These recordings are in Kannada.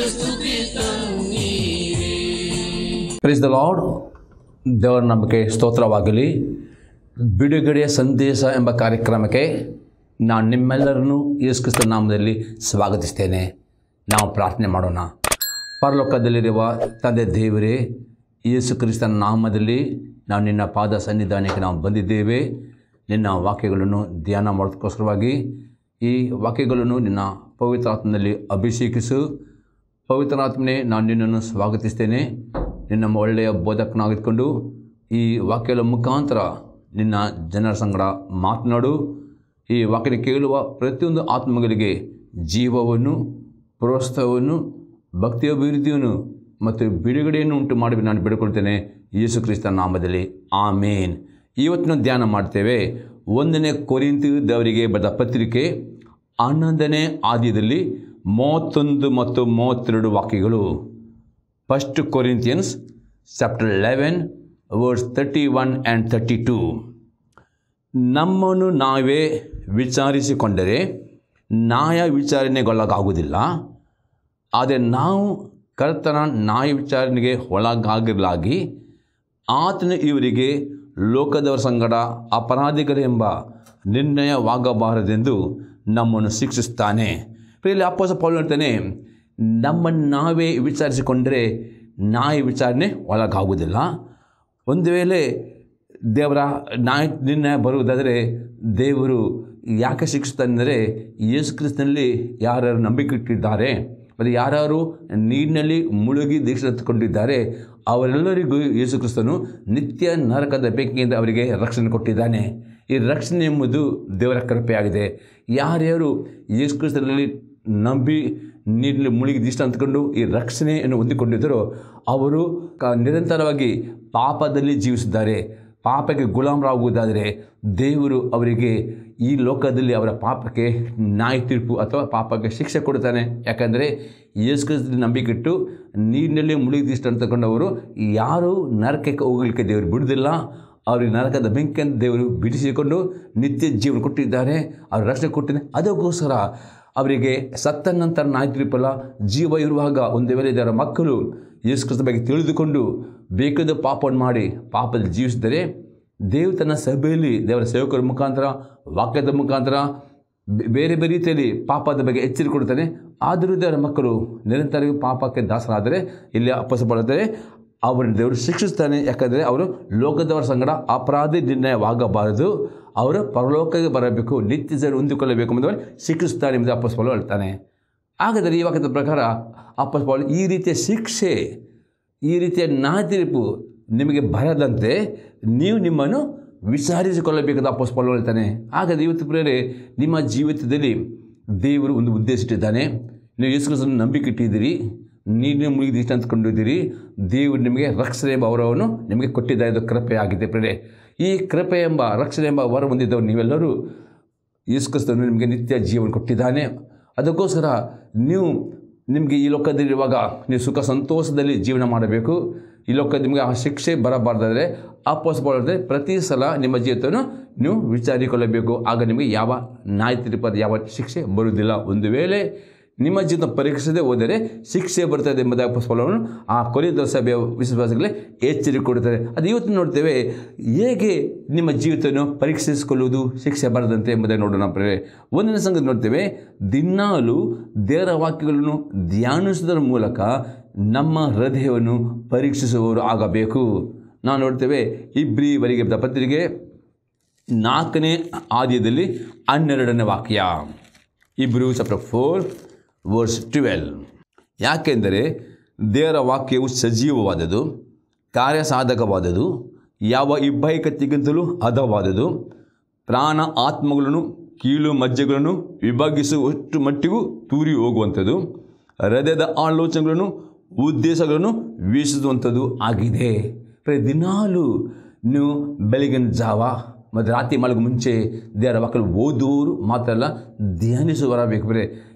ಸ್ತುತಿ ತನ್ನೀರೇ ಪ್ರೀಸ್ ದ ಲಾರ್ಡ್ ದೇವರ ನಂಬಿಕೆ ಸ್ತೋತ್ರವಾಗಲಿ ಬಿಡುಗಡೆಯ ಸಂದೇಶ ಎಂಬ ಕಾರ್ಯಕ್ರಮಕ್ಕೆ ನಾನು ನಿಮ್ಮೆಲ್ಲರನ್ನು ಯೇಸು ಕ್ರಿಸ್ತನ ನಾಮದಲ್ಲಿ ಸ್ವಾಗತಿಸ್ತೇನೆ ನಾವು ಪ್ರಾರ್ಥನೆ ಮಾಡೋಣ ಪರಲೋಕದಲ್ಲಿರುವ ತಂದೆ ದೇವರೇ ಯೇಸು ಕ್ರಿಸ್ತನ ನಾಮದಲ್ಲಿ ನಾವು ನಿನ್ನ ಪಾದ ಸನ್ನಿಧಾನಕ್ಕೆ ನಾವು ಬಂದಿದ್ದೇವೆ ನಿನ್ನ ವಾಕ್ಯಗಳನ್ನು ಧ್ಯಾನ ಮಾಡೋದಕ್ಕೋಸ್ಕರವಾಗಿ ಈ ವಾಕ್ಯಗಳನ್ನು ನಿನ್ನ ಪವಿತ್ರಾತ್ಮನಲ್ಲಿ ಅಭಿಷೇಕಿಸು ಪವಿತ್ರಾತ್ಮನೇ ನಾನು ನಿನ್ನನ್ನು ಸ್ವಾಗತಿಸ್ತೇನೆ ನಿನ್ನ ಒಳ್ಳೆಯ ಬೋಧಕನಾಗಿದ್ಕೊಂಡು ಈ ವಾಕ್ಯದ ಮುಖಾಂತರ ನಿನ್ನ ಜನರ ಸಂಗಡ ಮಾತನಾಡು ಈ ವಾಕ್ಯ ಕೇಳುವ ಪ್ರತಿಯೊಂದು ಆತ್ಮಗಳಿಗೆ ಜೀವವನ್ನು ಪ್ರೋತ್ಸಾಹವನ್ನು ಭಕ್ತಿಯ ಅಭಿವೃದ್ಧಿಯನ್ನು ಮತ್ತು ಬಿಡುಗಡೆಯನ್ನು ಉಂಟು ಮಾಡಿ ನಾನು ಬಿಡುಕೊಳ್ತೇನೆ ಯೇಸು ಕ್ರಿಸ್ತ ನಾಮದಲ್ಲಿ ಆಮೇನ್ ಇವತ್ತಿನ ಧ್ಯಾನ ಮಾಡ್ತೇವೆ ಒಂದನೇ ಕೊರಿಂತು ದೇವರಿಗೆ ಬರೆದ ಪತ್ರಿಕೆ ಹನ್ನೊಂದನೇ ಆದ್ಯದಲ್ಲಿ ಮೂವತ್ತೊಂದು ಮತ್ತು ಮೂವತ್ತೆರಡು ವಾಕ್ಯಗಳು first Corinthians chapter eleven words thirty one and thirty two ನಮ್ಮನ್ನು ನಾವೇ ವಿಚಾರಿಸಿಕೊಂಡರೆ ನ್ಯಾಯ ವಿಚಾರಣೆಗೊಳಗಾಗುವುದಿಲ್ಲ ಆದರೆ ನಾವು ಕರ್ತನ ನ್ಯಾಯ ವಿಚಾರಣೆಗೆ ಒಳಗಾಗಿರಲಾಗಿ ಆತನು ಇವರಿಗೆ ಲೋಕದವರ ಸಂಗಡ ಅಪರಾಧಿಗಳೆಂಬ ನಿರ್ಣಯವಾಗಬಾರದೆಂದು ನಮ್ಮನ್ನು ಶಿಕ್ಷಿಸ್ತಾನೆ ಇಲ್ಲಿ ಅಪ್ಪಸ ಪೌಲ್ ಹೇಳ್ತಾನೆ ನಮ್ಮನ್ನು ನಾವೇ ವಿಚಾರಿಸಿಕೊಂಡರೆ ನ್ಯಾಯ ವಿಚಾರಣೆ ಒಳಗಾಗುವುದಿಲ್ಲ ಒಂದು ವೇಳೆ ದೇವರ ನ್ಯಾಯ ನಿರ್ಣಯ ಬರುವುದಾದರೆ ದೇವರು ಯಾಕೆ ಶಿಕ್ಷಿಸ್ತಾನೆಂದರೆ ಯೇಸು ಕ್ರಿಸ್ತನಲ್ಲಿ ಯಾರ್ಯಾರು ನಂಬಿಕೆ ಇಟ್ಟಿದ್ದಾರೆ ಮತ್ತು ಯಾರ್ಯಾರು ನೀರಿನಲ್ಲಿ ಮುಳುಗಿ ದೀಕ್ಷೆ ಎತ್ತುಕೊಂಡಿದ್ದಾರೆ ಅವರೆಲ್ಲರಿಗೂ ಯೇಸು ಕ್ರಿಸ್ತನು ನಿತ್ಯ ನರಕದ ಬೆಂಕಿಯಿಂದ ಅವರಿಗೆ ರಕ್ಷಣೆ ಕೊಟ್ಟಿದ್ದಾನೆ ಈ ರಕ್ಷಣೆ ಎಂಬುದು ದೇವರ ಕೃಪೆಯಾಗಿದೆ ಯಾರ್ಯಾರು ಯೇಸು ಕ್ರಿಸ್ತನಲ್ಲಿ ನಂಬಿ ನೀರಿನಲ್ಲಿ ಮುಳುಗಿ ದೀಕ್ಷೆ ಅಂದ್ಕೊಂಡು ಈ ರಕ್ಷಣೆಯನ್ನು ಹೊಂದಿಕೊಂಡಿದ್ದರೋ ಅವರು ಕ ನಿರಂತರವಾಗಿ ಪಾಪದಲ್ಲಿ ಜೀವಿಸಿದ್ದಾರೆ ಪಾಪಕ್ಕೆ ಗುಲಾಮರಾಗುವುದಾದರೆ ದೇವರು ಅವರಿಗೆ ಈ ಲೋಕದಲ್ಲಿ ಅವರ ಪಾಪಕ್ಕೆ ನ್ಯಾಯ ತೀರ್ಪು ಅಥವಾ ಪಾಪಕ್ಕೆ ಶಿಕ್ಷೆ ಕೊಡ್ತಾನೆ ಯಾಕಂದರೆ ಯೇಸುಕ್ರಿಸ್ತದಲ್ಲಿ ನಂಬಿಕೆಟ್ಟು ನೀರಿನಲ್ಲಿ ಮುಳುಗಿದಿಷ್ಟು ಅಂತಕೊಂಡವರು ಯಾರೂ ನರಕಕ್ಕೆ ಹೋಗಲಿಕ್ಕೆ ದೇವರು ಬಿಡುವುದಿಲ್ಲ ಅವರಿಗೆ ನರಕದ ಬೆಂಕಿಯನ್ನು ದೇವರು ಬಿಡಿಸಿಕೊಂಡು ನಿತ್ಯ ಜೀವನ ಕೊಟ್ಟಿದ್ದಾರೆ ಅವ್ರ ರಕ್ಷಣೆ ಕೊಟ್ಟಿದ್ದಾರೆ ಅದಕ್ಕೋಸ್ಕರ ಅವರಿಗೆ ಸತ್ತ ನಂತರ ನ್ಯಾಯ ತೀರ್ಪಲ್ಲ ಜೀವ ಇರುವಾಗ ಒಂದು ವೇಳೆ ಇದರ ಮಕ್ಕಳು ಯೇಸು ಕ್ರಿಸ್ತ ಬಗ್ಗೆ ತಿಳಿದುಕೊಂಡು ಬೇಕಾದ ಪಾಪವನ್ನು ಮಾಡಿ ಪಾಪದಲ್ಲಿ ಜೀವಿಸಿದರೆ ದೇವ್ ತನ್ನ ಸಭೆಯಲ್ಲಿ ದೇವರ ಸೇವಕರ ಮುಖಾಂತರ ವಾಕ್ಯದ ಮುಖಾಂತರ ಬೆ- ಬೇರೆ ಬೇರೆ ರೀತಿಯಲ್ಲಿ ಪಾಪದ ಬಗ್ಗೆ ಎಚ್ಚರಿಕೆ ಕೊಡ್ತಾನೆ ಆದರೂ ದೇವರ ಮಕ್ಕಳು ನಿರಂತರ ಪಾಪಕ್ಕೆ ದಾಸರಾದರೆ ಇಲ್ಲಿ ಅಪ್ಪಸಪಡುತ್ತಾರೆ ಅವರನ್ನು ದೇವರು ಶಿಕ್ಷಿಸ್ತಾನೆ ಯಾಕಂದರೆ ಅವರು ಲೋಕದವರ ಸಂಗಡ ಅಪರಾಧಿ ನಿರ್ಣಯವಾಗಬಾರದು ಅವರು ಪರಲೋಕಕ್ಕೆ ಬರಬೇಕು ನಿತ್ಯ ಜನ ಹೊಂದಿಕೊಳ್ಳಬೇಕು ಎಂಬುದನ್ನು ಶಿಕ್ಷಿಸ್ತಾನೆ ಎಂಬುದು ಅಪ್ಪಸ್ಪಾಲು ಹೇಳ್ತಾನೆ ಹಾಗಾದರೆ ಈ ವಾಕ್ಯದ ಪ್ರಕಾರ ಅಪ್ಪಸ್ಪಾಲು ಈ ರೀತಿಯ ಶಿಕ್ಷೆ ಈ ರೀತಿಯ ನ್ಯಾಯ ತೀರ್ಪು ನಿಮಗೆ ಬರದಂತೆ ನೀವು ನಿಮ್ಮನ್ನು ವಿಚಾರಿಸಿಕೊಳ್ಳಬೇಕಾದ ಅಪ್ಪಸ್ಪಾಲು ಹೇಳ್ತಾನೆ ಹಾಗಾದರೆ ಇವತ್ತು ಪ್ರೇರೆ ನಿಮ್ಮ ಜೀವಿತದಲ್ಲಿ ದೇವರು ಒಂದು ಉದ್ದೇಶ ಇಟ್ಟಿದ್ದಾನೆ ನೀವು ಯೇಸುಕ್ರಿಸ್ತನ ನಂಬಿಕೆ ಇಟ್ಟಿದ್ದೀರಿ ನೀನು ಮುಳುಗಿ ಇಷ್ಟ ಅಂದ್ಕೊಂಡಿದ್ದೀರಿ ದೇವರು ನಿಮಗೆ ರಕ್ಷಣೆ ಎಂಬ ವರವನ್ನು ನಿಮಗೆ ಕೊಟ್ಟಿದ್ದಾರೆ ಇದು ಕೃಪೆ ಆಗಿದೆ ಪ್ರೇರೆ ಈ ಕೃಪೆ ಎಂಬ ರಕ್ಷಣೆ ಎಂಬ ವರ ಹೊಂದಿದ್ದವರು ನೀವೆಲ್ಲರೂ ಯೇಸುಕ್ರಿಸ್ತನು ನಿಮಗೆ ನಿತ್ಯ ಜೀವನ ಕೊಟ್ಟಿದ್ದಾನೆ ಅದಕ್ಕೋಸ್ಕರ ನೀವು ನಿಮಗೆ ಈ ಲೋಕದಲ್ಲಿರುವಾಗ ನೀವು ಸುಖ ಸಂತೋಷದಲ್ಲಿ ಜೀವನ ಮಾಡಬೇಕು ಈ ಲೋಕ ನಿಮಗೆ ಆ ಶಿಕ್ಷೆ ಬರಬಾರ್ದಾದರೆ ಅಪ್ಪಸ್ಬಾರ್ದಾದ್ರೆ ಪ್ರತಿ ಸಲ ನಿಮ್ಮ ಜೀವಿತವನ್ನು ನೀವು ವಿಚಾರಿಕೊಳ್ಳಬೇಕು ಆಗ ನಿಮಗೆ ಯಾವ ನ್ಯಾಯ ತೀರ್ಪಾದ ಯಾವ ಶಿಕ್ಷೆ ಬರುವುದಿಲ್ಲ ಒಂದು ವೇಳೆ ನಿಮ್ಮ ಜೀವನ ಪರೀಕ್ಷಿಸದೆ ಹೋದರೆ ಶಿಕ್ಷೆ ಬರ್ತದೆ ಎಂಬುದಾಗಿ ಅಪ್ಪಸ್ಫಲವನ್ನು ಆ ಕೊರಿದ ಸಭೆಯ ವಿಶ್ವಾಸಗಳೇ ಎಚ್ಚರಿಕೆ ಕೊಡುತ್ತದೆ ಅದು ಇವತ್ತು ನೋಡ್ತೇವೆ ಹೇಗೆ ನಿಮ್ಮ ಜೀವಿತವನ್ನು ಪರೀಕ್ಷಿಸಿಕೊಳ್ಳುವುದು ಶಿಕ್ಷೆ ಬರದಂತೆ ಎಂಬುದಾಗಿ ನೋಡೋಣ ಪ್ರೇರೆ ಒಂದನೇ ಸಂಗತಿ ನೋಡ್ತೇವೆ ದಿನಾಲು ದೇವರ ವಾಕ್ಯಗಳನ್ನು ಧ್ಯಾನಿಸುವುದರ ಮೂಲಕ ನಮ್ಮ ಹೃದಯವನ್ನು ಪರೀಕ್ಷಿಸುವವರು ಆಗಬೇಕು ನಾವು ನೋಡ್ತೇವೆ ಇಬ್ರಿವರೆಗೆ ಬರೆದ ಪತ್ರಿಕೆ ನಾಲ್ಕನೇ ಆದ್ಯದಲ್ಲಿ ಹನ್ನೆರಡನೇ ವಾಕ್ಯ ಇಬ್ರು ಚಾಪ್ಟರ್ ಫೋರ್ ವರ್ಸ್ ಟ್ವೆಲ್ ಯಾಕೆಂದರೆ ದೇವರ ವಾಕ್ಯವು ಸಜೀವವಾದದು ಕಾರ್ಯಸಾಧಕವಾದದು ಯಾವ ಇಬ್ಬೈಕತ್ತಿಗಿಂತಲೂ ಹದವಾದದು ಪ್ರಾಣ ಆತ್ಮಗಳನ್ನು ಕೀಲು ಮಜ್ಜೆಗಳನ್ನು ವಿಭಾಗಿಸುವಷ್ಟು ಮಟ್ಟಿಗೂ ತೂರಿ ಹೋಗುವಂಥದ್ದು ಹೃದಯದ ಆಲೋಚನೆಗಳನ್ನು ಉದ್ದೇಶಗಳನ್ನು ವೀಕ್ಷಿಸುವಂಥದ್ದು ಆಗಿದೆ ಪ್ರತಿ ದಿನಾಲು ನೀವು ಬೆಳಗಿನ ಜಾವ ಮತ್ತು ರಾತ್ರಿ ಮಲಗು ಮುಂಚೆ ದೇವರ ವಾಕ್ಯ ಓದುವವರು ಮಾತ್ರ ಅಲ್ಲ ಧ್ಯಾನಿಸುವವರಾಗಬೇಕು ಬರೇ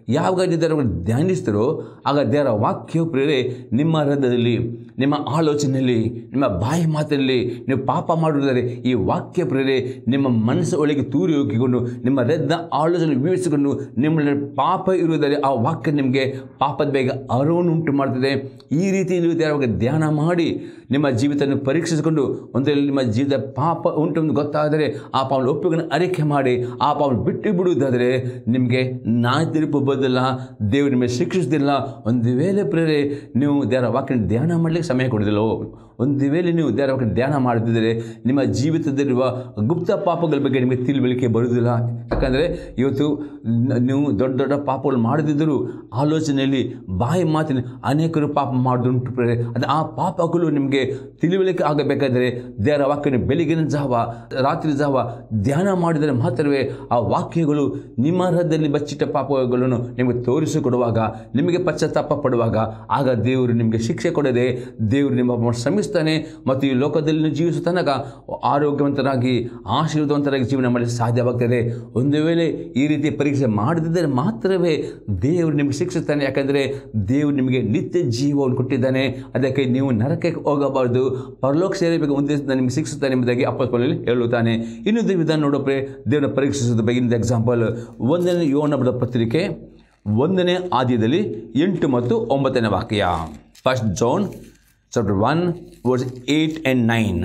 ಯಾವಾಗ ನೀವು ದೇವರ ವಾಕ್ಯ ಧ್ಯಾನಿಸ್ತೀರೋ ಆಗ ದೇವರ ವಾಕ್ಯವು ಪ್ರೇರೆ ನಿಮ್ಮ ಹೃದಯದಲ್ಲಿ ನಿಮ್ಮ ಆಲೋಚನೆಯಲ್ಲಿ ನಿಮ್ಮ ಬಾಯಿ ಮಾತಿನಲ್ಲಿ ನೀವು ಪಾಪ ಮಾಡುವುದಾದರೆ ಈ ವಾಕ್ಯ ಪ್ರೇರೆ ನಿಮ್ಮ ಮನಸ್ಸು ಒಳಗೆ ತೂರಿ ಹೋಗಿಕೊಂಡು ನಿಮ್ಮ ಹೃದಯದ ಆಲೋಚನೆ ವಿವರಿಸಿಕೊಂಡು ನಿಮ್ಮಲ್ಲಿ ಪಾಪ ಇರುವುದರೆ ಆ ವಾಕ್ಯ ನಿಮಗೆ ಪಾಪದ ಬೇಗ ಅರಿವನ್ನು ಉಂಟು ಮಾಡ್ತದೆ ಈ ರೀತಿ ನೀವು ದೇವರ ವಾಕ್ಯ ಧ್ಯಾನ ಮಾಡಿ ನಿಮ್ಮ ಜೀವಿತವನ್ನು ಪರೀಕ್ಷಿಸಿಕೊಂಡು ಒಂದು ವೇಳೆ ನಿಮ್ಮ ಜೀವಿತ ಪಾಪ ಉಂಟು ಎಂದು ಗೊತ್ತಾದರೆ ಆ ಪಾಪವನ್ನು ಒಪ್ಪಿಕೊಂಡು ಅರಿಕೆ ಮಾಡಿ ಆ ಪಾಪವನ್ನು ಬಿಟ್ಟು ಬಿಡುವುದಾದರೆ ನಿಮಗೆ ನಾಯಿ ತೀರ್ಪು ಬದಲ್ಲ ದೇವರು ನಿಮಗೆ ಶಿಕ್ಷಿಸುವುದಿಲ್ಲ ಒಂದು ವೇಳೆ ಪ್ರೇರೆ ನೀವು ದೇವರ ವಾಕ್ಯ ಧ್ಯಾನ ಮಾಡಲಿಕ್ಕೆ ಸಮಯ ಕೊಡೋದಿಲ್ಲ ಒಂದು ವೇಳೆ ನೀವು ದೇವರ ವಾಕ್ಯ ಧ್ಯಾನ ಮಾಡದಿದ್ದರೆ ನಿಮ್ಮ ಜೀವಿತದಲ್ಲಿರುವ ಗುಪ್ತ ಪಾಪಗಳ ಬಗ್ಗೆ ನಿಮಗೆ ತಿಳುವಳಿಕೆ ಬರುವುದಿಲ್ಲ ಯಾಕಂದರೆ ಇವತ್ತು ನ- ನೀವು ದೊಡ್ಡ ದೊಡ್ಡ ಪಾಪಗಳು ಮಾಡದಿದ್ದರೂ ಆಲೋಚನೆಯಲ್ಲಿ ಬಾಯಿ ಮಾತಿನ ಅನೇಕರು ಪಾಪ ಮಾಡೋದುಂಟು ಪ್ರೇರೆ ಅದು ಆ ಪಾಪಗಳು ನಿಮಗೆ ತಿಳುವಳಿಕೆ ಆಗಬೇಕಾದರೆ ದೇವರ ವಾಕ್ಯನ ಬೆಳಗಿನ ಜಾವ ರಾತ್ರಿ ಜಾವ ಧ್ಯಾನ ಮಾಡಿದರೆ ಮಾತ್ರವೇ ಆ ವಾಕ್ಯಗಳು ನಿಮ್ಮ ಹೃದಯದಲ್ಲಿ ಬಚ್ಚಿಟ್ಟ ಪಾಪಗಳನ್ನು ನಿಮಗೆ ತೋರಿಸಿಕೊಡುವಾಗ ನಿಮಗೆ ಪಶ್ಚಾತ್ತಾಪ ಪಡುವಾಗ ಆಗ ದೇವರು ನಿಮಗೆ ಶಿಕ್ಷೆ ಕೊಡದೆ ದೇವರು ನಿಮ್ಮ ಪಾಪವನ್ನು ಶ್ರಮಿಸ್ತಾನೆ ಮತ್ತು ಈ ಲೋಕದಲ್ಲಿ ನೀವು ಜೀವಿಸುವ ತನಕ ಆರೋಗ್ಯವಂತರಾಗಿ ಆಶೀರ್ವಾದವಂತರಾಗಿ ಜೀವನ ಮಾಡಲು ಸಾಧ್ಯವಾಗ್ತದೆ ಒಂದು ವೇಳೆ ಈ ರೀತಿ ಪರೀಕ್ಷೆ ಮಾಡದಿದ್ದರೆ ಮಾತ್ರವೇ ದೇವರು ನಿಮಗೆ ಶಿಕ್ಷಿಸ್ತಾನೆ ಯಾಕಂದರೆ ದೇವರು ನಿಮಗೆ ನಿತ್ಯ ಜೀವವನ್ನು ಕೊಟ್ಟಿದ್ದಾನೆ ಅದಕ್ಕೆ ನೀವು ನರಕಕ್ಕೆ ಹೋಗಬಾರ್ದು ಪರಲೋಕ ಸೇರಬೇಕು ಉದ್ದೇಶದಿಂದ ನಿಮಗೆ ಶಿಕ್ಷಿಸ್ತಾನೆ ಎಂಬುದಾಗಿ ಅಪ್ಪಲ್ಲಿ ಹೇಳುತ್ತಾನೆ ಇನ್ನೊಂದು ವಿಧಾನ ನೋಡೋಪ್ರೆ ದೇವರ ಪರೀಕ್ಷಿಸೋದು ಬಗ್ಗೆ ಇನ್ನೊಂದು ಎಕ್ಸಾಂಪಲ್ ಒಂದನೇ ಯೋನ ಬರೆದ ಪತ್ರಿಕೆ ಒಂದನೇ ಆದ್ಯದಲ್ಲಿ ಎಂಟು ಮತ್ತು ಒಂಬತ್ತನೇ ವಾಕ್ಯ first John chapter one verse eight and nine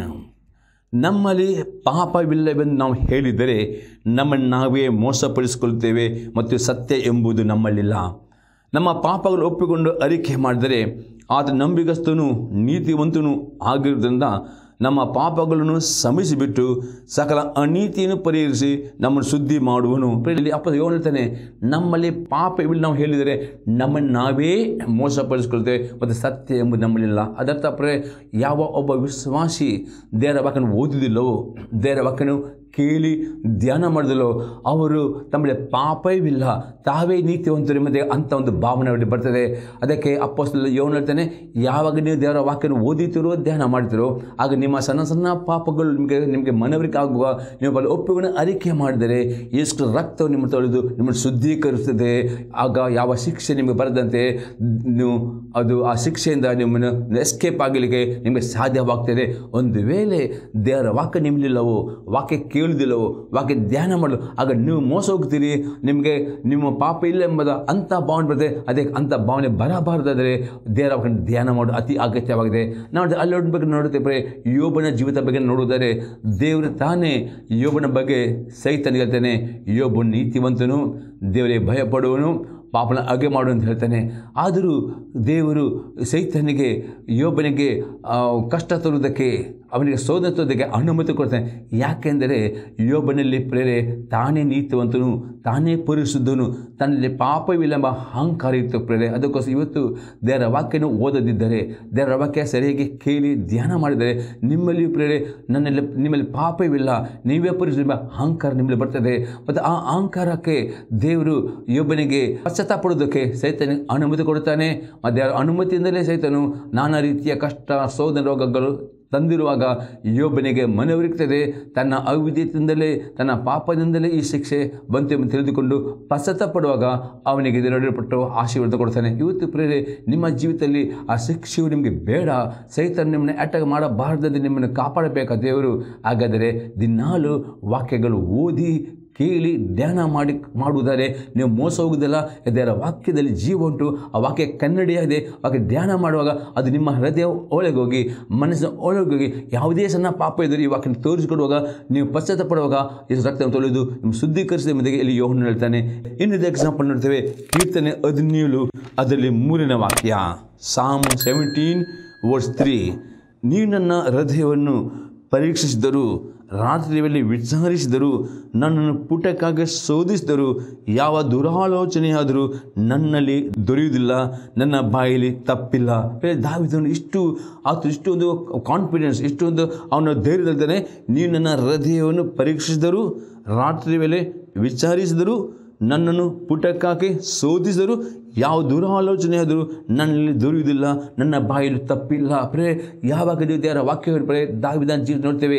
ನಮ್ಮಲ್ಲಿ ಪಾಪವಿಲ್ಲವೆಂದು ನಾವು ಹೇಳಿದರೆ ನಮ್ಮನ್ನು ನಾವೇ ಮೋಸಪಡಿಸಿಕೊಳ್ಳುತ್ತೇವೆ ಮತ್ತು ಸತ್ಯ ಎಂಬುದು ನಮ್ಮಲ್ಲಿಲ್ಲ ನಮ್ಮ ಪಾಪಗಳು ಒಪ್ಪಿಕೊಂಡು ಅರಿಕೆ ಮಾಡಿದರೆ ಆತ ನಂಬಿಗಸ್ತನು ನೀತಿವಂತನು ಆಗಿರುವುದರಿಂದ ನಮ್ಮ ಪಾಪಗಳನ್ನು ಶ್ರಮಿಸಿಬಿಟ್ಟು ಸಕಲ ಅನೀತಿಯನ್ನು ಪರಿಹರಿಸಿ ನಮ್ಮನ್ನು ಶುದ್ಧಿ ಮಾಡುವನು ಇಲ್ಲಿ ಅಪ್ಪ ಯೋನ್ ಹೇಳ್ತಾನೆ ನಮ್ಮಲ್ಲಿ ಪಾಪವಿಲ್ಲ ನಾವು ಹೇಳಿದರೆ ನಮ್ಮನ್ನು ನಾವೇ ಮೋಸಪಡಿಸ್ಕೊಳ್ತೇವೆ ಮತ್ತು ಸತ್ಯ ಎಂಬುದು ನಮ್ಮಲ್ಲಿಲ್ಲ ಅದರ್ಥ ಪ್ರೇ ಯಾವ ಒಬ್ಬ ವಿಶ್ವಾಸಿ ದೇವರ ವಾಕ್ಯನ ಓದುವುದಿಲ್ಲವೋ ದೇವರ ವಾಕ್ಯನು ಕೇಳಿ ಧ್ಯಾನ ಮಾಡಿದಲ್ಲೋ ಅವರು ತಮ್ಮಲ್ಲಿ ಪಾಪವಿಲ್ಲ ತಾವೇ ನೀತಿವಂತರು ಎಂಬುದೇ ಅಂಥ ಒಂದು ಭಾವನೆ ಅವರಿಗೆ ಬರ್ತದೆ ಅದಕ್ಕೆ ಅಪ್ಪಸ್ತಲ ಯೋನ್ ಹೇಳ್ತಾನೆ ಯಾವಾಗ ನೀವು ದೇವರ ವಾಕ್ಯನ ಓದಿತಿರೋ ಧ್ಯಾನ ಮಾಡ್ತಿರೋ ಆಗ ನಿಮ್ಮ ಸಣ್ಣ ಸಣ್ಣ ಪಾಪಗಳು ನಿಮಗೆ ನಿಮಗೆ ಮನವರಿಕೆ ಆಗುವ ನೀವು ಅಲ್ಲಿ ಒಪ್ಪಿಕೊಂಡು ಅರಿಕೆ ಮಾಡಿದರೆ ಎಷ್ಟು ರಕ್ತವು ನಿಮ್ಮ ತೊಳೆದು ನಿಮ್ಮನ್ನು ಶುದ್ಧೀಕರಿಸ್ತದೆ ಆಗ ಯಾವ ಶಿಕ್ಷೆ ನಿಮಗೆ ಬರದಂತೆ ನೀವು ಅದು ಆ ಶಿಕ್ಷೆಯಿಂದ ನಿಮ್ಮನ್ನು ಎಸ್ಕೇಪ್ ಆಗಲಿಕ್ಕೆ ನಿಮಗೆ ಸಾಧ್ಯವಾಗ್ತದೆ ಒಂದು ವೇಳೆ ದೇವರ ವಾಕ್ಯ ನಿಮ್ಮಲಿಲ್ಲವೋ ವಾಕ್ಯ ಕೇಳುವುದಿಲ್ಲವೋ ವಾಕ್ಯ ಧ್ಯಾನ ಮಾಡಲು ಆಗ ನೀವು ಮೋಸ ಹೋಗ್ತೀರಿ ನಿಮಗೆ ನಿಮ್ಮ ಪಾಪ ಇಲ್ಲ ಎಂಬುದ ಅಂಥ ಭಾವನೆ ಬರ್ತದೆ ಅದೇ ಅಂಥ ಭಾವನೆ ಬರಬಾರದಾದರೆ ದೇವರ ವಾಕ್ಯ ಧ್ಯಾನ ಮಾಡೋದು ಅತಿ ಅಗತ್ಯವಾಗಿದೆ ನಾವು ಅಲ್ಲಿ ನೋಡ್ಬೇಕು ನೋಡುತ್ತೇವೆ ಯೋಬನ ಜೀವಿತ ಬಗ್ಗೆ ನೋಡುವುದಾದರೆ ದೇವರು ತಾನೇ ಯೋಬನ ಬಗ್ಗೆ ಸೈತನಿಗೆ ಹೇಳ್ತಾನೆ ಯೋಬ ನೀತಿವಂತನು ದೇವರಿಗೆ ಭಯಪಡುವನು ಪಾಪನ ಅಗೆ ಮಾಡು ಅಂತ ಹೇಳ್ತಾನೆ ಆದರೂ ದೇವರು ಸೈತನಿಗೆ ಯೋಬನಿಗೆ ಆ, ಕಷ್ಟ ತರುವುದಕ್ಕೆ ಅವನಿಗೆ ಸೋದನೆ ತರುವುದಕ್ಕೆ ಅನುಮತಿ ಕೊಡ್ತಾನೆ ಯಾಕೆಂದರೆ ಯೋಬನಲ್ಲಿ ಪ್ರೇರೆ ತಾನೇ ನೀತಿವಂತನು ತಾನೇ ಪರಿಶುದ್ಧನು ತನ್ನಲ್ಲಿ ಪಾಪವಿಲ್ಲಂಬ ಅಹಂಕಾರ ಇತ್ತು ಪ್ರೇರೆ ಅದಕ್ಕೋಸ್ಕರ ಇವತ್ತು ದೇವರ ವಾಕ್ಯನ ಓದದಿದ್ದರೆ ದೇವರ ವಾಕ್ಯ ಸರಿಯಾಗಿ ಕೇಳಿ ಧ್ಯಾನ ಮಾಡಿದರೆ ನಿಮ್ಮಲ್ಲಿಯೂ ಪ್ರೇರೆ ನನ್ನಲ್ಲಿ ನಿಮ್ಮಲ್ಲಿ ಪಾಪವಿಲ್ಲ ನೀವೇ ಪರಿಶುದ್ಧ ಎಂಬ ಅಹಂಕಾರ ನಿಮ್ಮಲ್ಲಿ ಬರ್ತದೆ ಮತ್ತು ಆ ಅಹಂಕಾರಕ್ಕೆ ದೇವರು ಯೋಬನಿಗೆ ಪಶ್ಚಾತ್ತಾಪ ಪಡೋದಕ್ಕೆ ಸೈತನಿಗೆ ಅನುಮತಿ ಕೊಡುತ್ತಾನೆ ಮತ್ತು ದೇವರ ಅನುಮತಿಯಿಂದಲೇ ಸೈತನು ನಾನಾ ರೀತಿಯ ಕಷ್ಟ ಸೋದನ ರೋಗಗಳು ತಂದಿರುವಾಗ ಯೋಬನಿಗೆ ಮನವರಿಕ್ತದೆ ತನ್ನ ಅವಿದ್ಯತೆಯಿಂದಲೇ ತನ್ನ ಪಾಪದಿಂದಲೇ ಈ ಶಿಕ್ಷೆ ಬಂತು ಎಂದು ತಿಳಿದುಕೊಂಡು ಪಶ್ಚಾತ್ತಾಪ ಪಡುವಾಗ ಅವನಿಗೆ ಇದರೊಡಪಟ್ಟು ಆಶೀರ್ವಾದ ಕೊಡ್ತಾನೆ ಇವತ್ತು ಪ್ರೇರೆ ನಿಮ್ಮ ಜೀವಿತದಲ್ಲಿ ಆ ಶಿಕ್ಷೆಯು ನಿಮಗೆ ಬೇಡ ಸೈತನ್ ನಿಮ್ಮನ್ನು ಅಟ್ಯಾಕ್ ಮಾಡಬಾರ್ದಂತೆ ನಿಮ್ಮನ್ನು ಕಾಪಾಡಬೇಕಾದ ದೇವರು ಹಾಗಾದರೆ ದಿನಾಲು ವಾಕ್ಯಗಳು ಓದಿ ಕೇಳಿ ಧ್ಯಾನ ಮಾಡಿ ಮಾಡುವುದಾದರೆ ನೀವು ಮೋಸ ಹೋಗುವುದಿಲ್ಲ ದೇವರ ವಾಕ್ಯದಲ್ಲಿ ಜೀವ ಉಂಟು ಆ ವಾಕ್ಯ ಕನ್ನಡಿಯಾಗಿದೆ ವಾಕ್ಯ ಧ್ಯಾನ ಮಾಡುವಾಗ ಅದು ನಿಮ್ಮ ಹೃದಯ ಒಳಗೋಗಿ ಮನಸ್ಸಿನ ಒಳಗೋಗಿ ಯಾವುದೇ ಸಣ್ಣ ಪಾಪ ಇದ್ದರೂ ಈ ವಾಕ್ಯನ ತೋರಿಸಿಕೊಡುವಾಗ ನೀವು ಪಶ್ಚಾತ್ತಾಪ ಪಡುವಾಗ ಈ ರಕ್ತವನ್ನು ತೊಳೆದು ನಿಮ್ಮ ಶುದ್ಧೀಕರಿಸಿದ ಮೇಲೆ ಇಲ್ಲಿ ಯೋಹನ್ ಹೇಳ್ತಾನೆ ಇನ್ನೊಂದು ಎಕ್ಸಾಂಪಲ್ ನೋಡ್ತೇವೆ ಕೀರ್ತನೆ ಹದಿನೇಳು ಅದರಲ್ಲಿ ಮೂರನೇ ವಾಕ್ಯ ಸಾಮ್ ಸೆವೆಂಟೀನ್ ವರ್ಸ್ ತ್ರೀ ನೀವು ನನ್ನ ಹೃದಯವನ್ನು ಪರೀಕ್ಷಿಸಿದರು ರಾತ್ರಿ ವೇಳೆ ವಿಚಾರಿಸಿದರು ನನ್ನನ್ನು ಪುಟಕ್ಕಾಗಿ ಶೋಧಿಸಿದರು ಯಾವ ದುರಾಲೋಚನೆಯಾದರೂ ನನ್ನಲ್ಲಿ ದೊರೆಯುವುದಿಲ್ಲ ನನ್ನ ಬಾಯಲ್ಲಿ ತಪ್ಪಿಲ್ಲ ದಾವಿದನು ಇಷ್ಟು ಆತು ಇಷ್ಟೊಂದು ಕಾನ್ಫಿಡೆನ್ಸ್ ಇಷ್ಟೊಂದು ಅವನ ಧೈರ್ಯದಲ್ತಾನೆ ನೀವು ನನ್ನ ಹೃದಯವನ್ನು ಪರೀಕ್ಷಿಸಿದರು ರಾತ್ರಿ ವೇಳೆ ವಿಚಾರಿಸಿದರು ನನ್ನನ್ನು ಪುಟಕ್ಕಾಕಿ ಶೋಧಿಸಿದರು ಯಾವ ದುರಾಲೋಚನೆ ಆದರೂ ನನ್ನಲ್ಲಿ ದೊರೆಯುವುದಿಲ್ಲ ನನ್ನ ಬಾಯಲ್ಲಿ ತಪ್ಪಿಲ್ಲ ಪ್ರೇ ಯಾವಾಗ ನೀವು ದೇವರ ವಾಕ್ಯ ಪ್ರೇ ದಾವಿದಾನ ಜೀವಿತ ನೋಡ್ತೇವೆ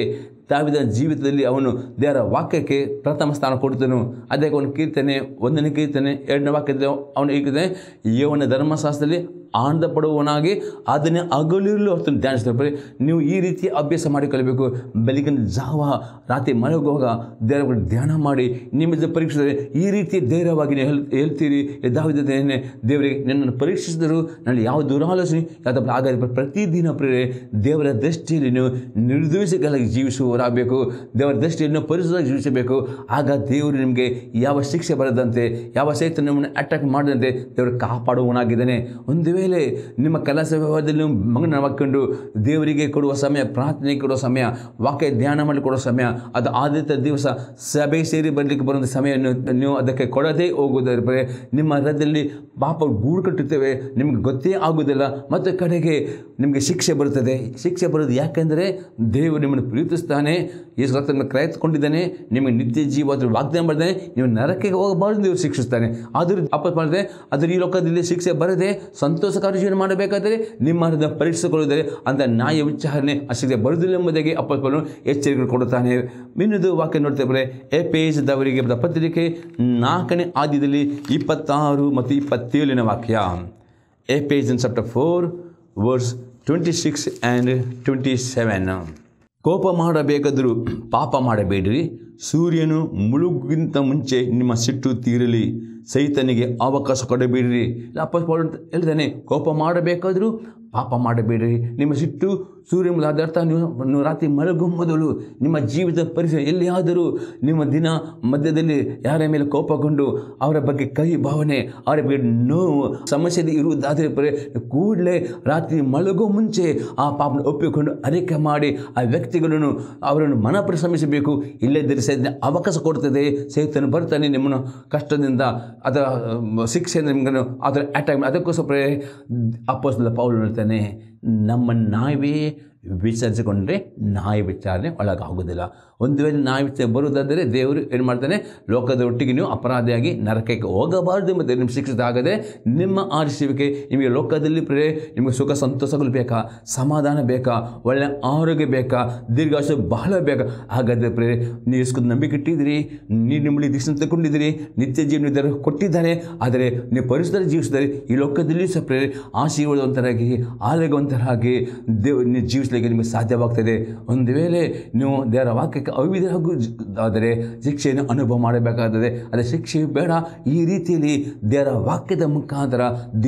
ದಾವಿದ ಜೀವಿತದಲ್ಲಿ ಅವನು ದೇವರ ವಾಕ್ಯಕ್ಕೆ ಪ್ರಥಮ ಸ್ಥಾನ ಕೊಡ್ತನು ಅದಕ್ಕೆ ಅವನು ಕೀರ್ತನೆ ಒಂದನೇ ಕೀರ್ತನೆ ಎರಡನೇ ವಾಕ್ಯದಲ್ಲಿ ಅವನು ಹೀಗಿದೆ ಯವನ ಧರ್ಮಶಾಸ್ತ್ರದಲ್ಲಿ ಆನಂದ ಪಡುವವನಾಗಿ ಅದನ್ನೇ ಹಗಲಿರಲು ಹೊತ್ತು ಧ್ಯಾನಿಸ್ತಾರೆ ನೀವು ಈ ರೀತಿ ಅಭ್ಯಾಸ ಮಾಡಿಕೊಳ್ಳಬೇಕು ಬೆಳಗಿನ ಜಾವ ರಾತ್ರಿ ಮಲಗುವಾಗ ದೇವರ ಬಗ್ಗೆ ಧ್ಯಾನ ಮಾಡಿ ನಿಮ್ಮಿಂದ ಪರೀಕ್ಷಿಸಿದರೆ ಈ ರೀತಿ ಧೈರ್ಯವಾಗಿ ನೀವು ಹೇಳ್ ಹೇಳ್ತೀರಿ ಯದಾವಿದ್ದೇನೆ ದೇವರಿಗೆ ನನ್ನನ್ನು ಪರೀಕ್ಷಿಸಿದರು ನನಗೆ ಯಾವ ದುರಾಲೋಚನೆ ಯಾವ್ದು ಆಗದೆ ಪ್ರತಿದಿನ ಪ್ರೇರೆ ದೇವರ ದೃಷ್ಟಿಯಲ್ಲಿ ನೀವು ನಿರ್ದೋಷಿಗಳಾಗಿ ಜೀವಿಸುವವರಾಗಬೇಕು ದೇವರ ದೃಷ್ಟಿಯಲ್ಲಿ ನೀವು ಪರಿಶುದ್ಧವಾಗಿ ಜೀವಿಸಬೇಕು ಆಗ ದೇವರು ನಿಮಗೆ ಯಾವ ಶಿಕ್ಷೆ ಬರದಂತೆ ಯಾವ ಸಹಿತ ನಿಮ್ಮನ್ನು ಅಟ್ಯಾಕ್ ಮಾಡದಂತೆ ದೇವರು ಕಾಪಾಡುವವನಾಗಿದ್ದಾನೆ ಒಂದು ವೇಳೆ ನಿಮ್ಮ ಕೆಲಸ ವ್ಯವಹಾರದಲ್ಲಿ ನೀವು ಮಗನ ಹಾಕೊಂಡು ದೇವರಿಗೆ ಕೊಡುವ ಸಮಯ ಪ್ರಾರ್ಥನೆಗೆ ಕೊಡುವ ಸಮಯ ವಾಕ್ಯ ಧ್ಯಾನ ಮಾಡಿ ಕೊಡುವ ಸಮಯ ಅದು ಆದಿತ್ಯ ದಿವಸ ಸಭೆ ಸೇರಿ ಬರಲಿಕ್ಕೆ ಬರುವಂಥ ಸಮಯವನ್ನು ನೀವು ಅದಕ್ಕೆ ಕೊಡದೇ ಹೋಗುವುದಾದ್ರೆ ನಿಮ್ಮ ಹೃದಯದಲ್ಲಿ ಪಾಪ ಗೂಡು ಕಟ್ಟುತ್ತೇವೆ ನಿಮಗೆ ಗೊತ್ತೇ ಆಗುವುದಿಲ್ಲ ಮತ್ತು ಕಡೆಗೆ ನಿಮಗೆ ಶಿಕ್ಷೆ ಬರುತ್ತದೆ ಶಿಕ್ಷೆ ಬರೋದು ಯಾಕೆಂದರೆ ದೇವರು ನಿಮ್ಮನ್ನು ಪ್ರೀತಿಸ್ತಾನೆ ಯೇಸು ರಕ್ತವನ್ನು ಕ್ರಯತ್ಕೊಂಡಿದ್ದಾನೆ ನಿಮಗೆ ನಿತ್ಯ ಜೀವ ಅದ್ರ ವಾಗ್ದಾನ ಮಾಡಿದ್ದಾನೆ ನೀವು ನರಕ್ಕೆ ಹೋಗಬಾರ್ದು ದೇವರು ಶಿಕ್ಷಿಸ್ತಾನೆ ಆದರೂ ಅಪ್ಪ ಮಾಡಿದ್ರೆ ಅದ್ರ ಈ ಲೋಕದಲ್ಲಿ ಶಿಕ್ಷೆ ಬರದೆ ಸಂತೋಷಕಾರಿ ಜೀವನ ಮಾಡಬೇಕಾದರೆ ನಿಮ್ಮ ಹೃದಯ ಪರೀಕ್ಷಿಸಿಕೊಳ್ಳುವುದರೆ ಅಂತ ನ್ಯಾಯ ವಿಚಾರಣೆ ಆ ಶಿಕ್ಷೆ ಬರುವುದಿಲ್ಲ ಎಂಬುದಾಗಿ ಅಪ್ಪಸ್ಪನು ಎಚ್ಚರಿಕೆ ಕೊಡುತ್ತಾನೆ ಇನ್ನೊಂದು ವಾಕ್ಯ ನೋಡ್ತೇವೆ ಎ ಪೇಜ್ ದವರಿಗೆ ಬರೆದ ಪತ್ರಿಕೆ ನಾಲ್ಕನೇ ಆದ್ಯದಲ್ಲಿ ಇಪ್ಪತ್ತಾರು ಮತ್ತು ಇಪ್ಪತ್ತೇಳನೇ ವಾಕ್ಯ Ephesians chapter four verse twenty six and twenty seven ಕೋಪ ಮಾಡಬೇಕಾದರೂ ಪಾಪ ಮಾಡಬೇಡಿರಿ ಸೂರ್ಯನು ಮುಳುಗಿಂತ ಮುಂಚೆ ನಿಮ್ಮ ಸಿಟ್ಟು ತೀರಲಿ ಸೈತನಿಗೆ ಅವಕಾಶ ಕೊಡಬೇಡಿರಿ ಅಪ್ಪ ಹೇಳ್ತಾನೆ ಕೋಪ ಮಾಡಬೇಕಾದರೂ ಪಾಪ ಮಾಡಬೇಡಿರಿ ನಿಮ್ಮ ಸಿಟ್ಟು ಸೂರ್ಯ ಮುಲಾದ ಅರ್ಥ ನೀವು ನೀವು ರಾತ್ರಿ ಮಲಗು ಮೊದಲು ನಿಮ್ಮ ಜೀವಿತ ಪರಿಸರ ಎಲ್ಲಿಯಾದರೂ ನಿಮ್ಮ ದಿನ ಮಧ್ಯದಲ್ಲಿ ಯಾರ ಮೇಲೆ ಕೋಪಗೊಂಡು ಅವರ ಬಗ್ಗೆ ಕೈ ಭಾವನೆ ಅವರ ಬಗ್ಗೆ ನೋವು ಸಮಸ್ಯೆ ಇರುವುದಾದರೆ ಪರಿ ಕೂಡಲೇ ರಾತ್ರಿ ಮಲಗೋ ಮುಂಚೆ ಆ ಪಾಪನ ಒಪ್ಪಿಕೊಂಡು ಅರಿಕೆ ಮಾಡಿ ಆ ವ್ಯಕ್ತಿಗಳನ್ನು ಅವರನ್ನು ಮನಪರಿ ಶ್ರಮಿಸಬೇಕು ಇಲ್ಲದಿದ್ದರೆ ಸಹಿತ ಅವಕಾಶ ಕೊಡ್ತದೆ ಸಹಿತನು ಬರ್ತಾನೆ ನಿಮ್ಮನ್ನು ಕಷ್ಟದಿಂದ ಅದರ ಶಿಕ್ಷೆ ನಿಮ್ಮನ್ನು ಅದರ ಅಟ್ಯಾಕ್ ಅದಕ್ಕೋಸ್ಕರ ಅಪ್ಪಸ್ತಲ ಪೌಲ್ ಹೇಳ್ತಾನೆ ನಮ್ಮನ್ನು ನಾವೇ ವಿಚಾರಿಸಿಕೊಂಡ್ರೆ ನ್ಯಾಯ ವಿಚಾರಣೆ ಒಳಗಾಗುವುದಿಲ್ಲ ಒಂದು ವೇಳೆ ನ್ಯಾಯ ವಿಚಾರಣೆ ಬರುವುದಾದರೆ ದೇವರು ಏನು ಮಾಡ್ತಾನೆ ಲೋಕದ ಒಟ್ಟಿಗೆ ನೀವು ಅಪರಾಧಿಯಾಗಿ ನರಕಕ್ಕೆ ಹೋಗಬಾರದು ಮತ್ತು ನಿಮ್ಮ ಶಿಕ್ಷಿತಾಗದೆ ನಿಮ್ಮ ಆರಿಸುವಿಕೆ ನಿಮಗೆ ಲೋಕದಲ್ಲಿ ಪ್ರೇ ನಿಮಗೆ ಸುಖ ಸಂತೋಷಗಳು ಬೇಕಾ ಸಮಾಧಾನ ಬೇಕಾ ಒಳ್ಳೆಯ ಆರೋಗ್ಯ ಬೇಕಾ ದೀರ್ಘಾಶ ಬಹಳ ಬೇಕಾ ಹಾಗಾದರೆ ಪ್ರೇ ನೀವು ಎಷ್ಟು ನಂಬಿಕೆ ಇಟ್ಟಿದ್ದೀರಿ ನೀವು ನಿಮ್ಮಲ್ಲಿ ದೀಕ್ಷೆ ತಗೊಂಡಿದ್ದೀರಿ ನಿತ್ಯ ಜೀವನ ಇದ್ದಾರೆ ಕೊಟ್ಟಿದ್ದಾರೆ ಆದರೆ ನೀವು ಪರಿಸರ ಜೀವಿಸಿದರೆ ಈ ಲೋಕದಲ್ಲಿ ಸಹ ಪ್ರೇ ಆಶೀರ್ವಾದವಂತರಾಗಿ ಆರೋಗ್ಯವಂತರಾಗಿ ದೇವ್ ನೀವು ಜೀವಿಸಲಿಕ್ಕೆ ನಿಮಗೆ ಸಾಧ್ಯವಾಗ್ತದೆ ಒಂದು ವೇಳೆ ನೀವು ದೇವರ ವಾಕ್ಯಕ್ಕೆ ಅವಿಧ ಆದರೆ ಶಿಕ್ಷೆಯನ್ನು ಅನುಭವ ಮಾಡಬೇಕಾದರೆ ಅದೇ ಶಿಕ್ಷೆ ಬೇಡ ಈ ರೀತಿಯಲ್ಲಿ ದೇವರ ವಾಕ್ಯದ ಮುಖಾಂತರ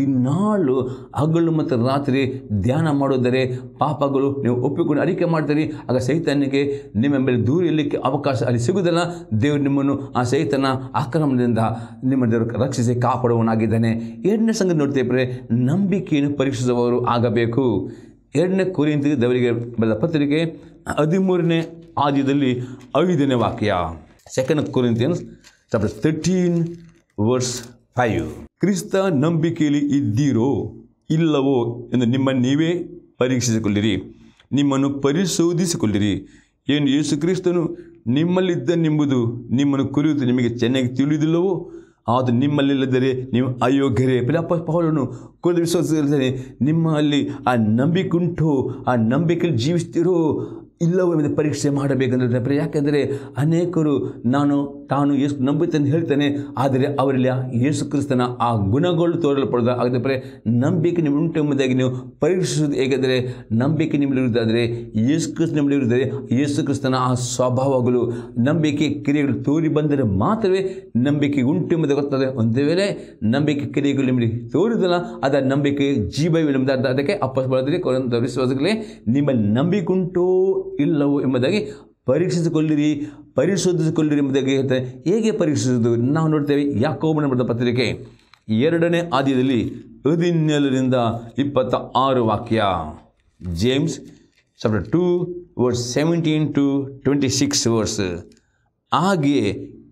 ದಿನಾಳು ಹಗಲು ಮತ್ತು ರಾತ್ರಿ ಧ್ಯಾನ ಮಾಡೋದರೆ ಪಾಪಗಳು ನೀವು ಒಪ್ಪಿಕೊಂಡು ಅರಿಕೆ ಮಾಡ್ತೀರಿ ಆಗ ಸೈತನಿಗೆ ನಿಮ್ಮ ಮೇಲೆ ದೂರ ಇರಲಿಕ್ಕೆ ಅವಕಾಶ ಅಲ್ಲಿ ಸಿಗುವುದಿಲ್ಲ ದೇವರು ನಿಮ್ಮನ್ನು ಆ ಸೈತನ ಆಕ್ರಮಣದಿಂದ ನಿಮ್ಮ ದೇವರು ರಕ್ಷಿಸಿ ಕಾಪಾಡುವನಾಗಿದ್ದಾನೆ ಎರಡನೇ ಸಂಗತಿ ನೋಡ್ತೇವೆ ನಂಬಿಕೆಯನ್ನು ಪರೀಕ್ಷಿಸುವವರು ಆಗಬೇಕು ಎರಡನೇ ಕುರಿತು ದೇವರಿಗೆ ಬರೆದ ಪತ್ರಿಕೆ ಹದಿಮೂರನೇ ಆದ್ಯದಲ್ಲಿ ಐದನೇ ವಾಕ್ಯ second Corinthians chapter thirteen verse five ಕ್ರಿಸ್ತ ನಂಬಿಕೆಯಲ್ಲಿ ಇದ್ದೀರೋ ಇಲ್ಲವೋ ಎಂದು ನಿಮ್ಮ ನೀವೇ ಪರೀಕ್ಷಿಸಿಕೊಳ್ಳಿರಿ ನಿಮ್ಮನ್ನು ಪರಿಶೋಧಿಸಿಕೊಳ್ಳಿರಿ ಏನು ಯೇಸು ಕ್ರಿಸ್ತನು ನಿಮ್ಮಲ್ಲಿದ್ದನೆಂಬುದು ನಿಮ್ಮನ್ನು ಕುರಿತು ನಿಮಗೆ ಚೆನ್ನಾಗಿ ತಿಳಿದಿಲ್ಲವೋ ಅದು ನಿಮ್ಮಲ್ಲಿಲ್ಲದರೆ ನೀವು ಅಯೋಗ್ಯರೇ ಪಿಲಪ್ಪ ಪೌಲನು ಕುರಿತು ವಿಶ್ವಾಸ ನಿಮ್ಮಲ್ಲಿ ಆ ನಂಬಿಕೆ ಉಂಟು ಆ ನಂಬಿಕೆಯಲ್ಲಿ ಜೀವಿಸ್ತಿರೋ ಇಲ್ಲವೋ ಎಂದು ಪರೀಕ್ಷೆ ಮಾಡಬೇಕಂದ್ರೆ ಯಾಕೆಂದರೆ ಅನೇಕರು ನಾನು ತಾನು ಎಷ್ಟು ನಂಬುತ್ತೇನೆ ಹೇಳ್ತೇನೆ ಆದರೆ ಅವರಲ್ಲಿ ಆ ಯೇಸು ಕ್ರಿಸ್ತನ ಆ ಗುಣಗಳು ತೋರಲ್ಪಡೋದು ಹಾಗಾದರೆ ನಂಬಿಕೆ ನಿಮ್ಮ ಉಂಟು ಎಂಬುದಾಗಿ ನೀವು ಪರೀಕ್ಷಿಸುವುದು ಹೇಗೆಂದರೆ ನಂಬಿಕೆ ನಿಮ್ಮಲ್ಲಿರುವುದಾದರೆ ಯೇಸು ಕ್ರಿಸ್ತ ನಿಮ್ಮಲ್ಲಿರುತ್ತದೆ ಯೇಸು ಕ್ರಿಸ್ತನ ಆ ಸ್ವಭಾವಗಳು ನಂಬಿಕೆ ಕ್ರಿಯೆಗಳು ತೋರಿ ಬಂದರೆ ಮಾತ್ರವೇ ನಂಬಿಕೆ ಉಂಟು ಎಂಬುದು ಗೊತ್ತದೆ ಒಂದು ವೇಳೆ ನಂಬಿಕೆ ಕ್ರಿಯೆಗಳು ನಿಮಗೆ ತೋರಿದಲ್ಲ ಅದರ ನಂಬಿಕೆ ಜೀವವಿಲ್ಲ ಎಂಬುದು ಅದಕ್ಕೆ ಅಪ್ಪ ಬಳದ್ರೆ ಕೊರಂತ ವಿಶ್ವಾಸಗಳೇ ನಿಮ್ಮಲ್ಲಿ ನಂಬಿಕೆ ಉಂಟೋ ಇಲ್ಲವೋ ಎಂಬುದಾಗಿ ಪರೀಕ್ಷಿಸಿಕೊಳ್ಳಿರಿ ಪರಿಶೋಧಿಸಿಕೊಳ್ಳಿರಿ ಎಂಬುದಾಗಿ ಹೇಳ್ತಾರೆ ಹೇಗೆ ಪರೀಕ್ಷಿಸುವುದು ನಾವು ನೋಡ್ತೇವೆ ಯಾಕೋಬನ ಬರೆದ ಪತ್ರಿಕೆ ಎರಡನೇ ಆದ್ಯದಲ್ಲಿ ಹದಿನೇಳರಿಂದ ಇಪ್ಪತ್ತ ಆರು ವಾಕ್ಯ James chapter two verse seventeen to twenty six verse ಹಾಗೆಯೇ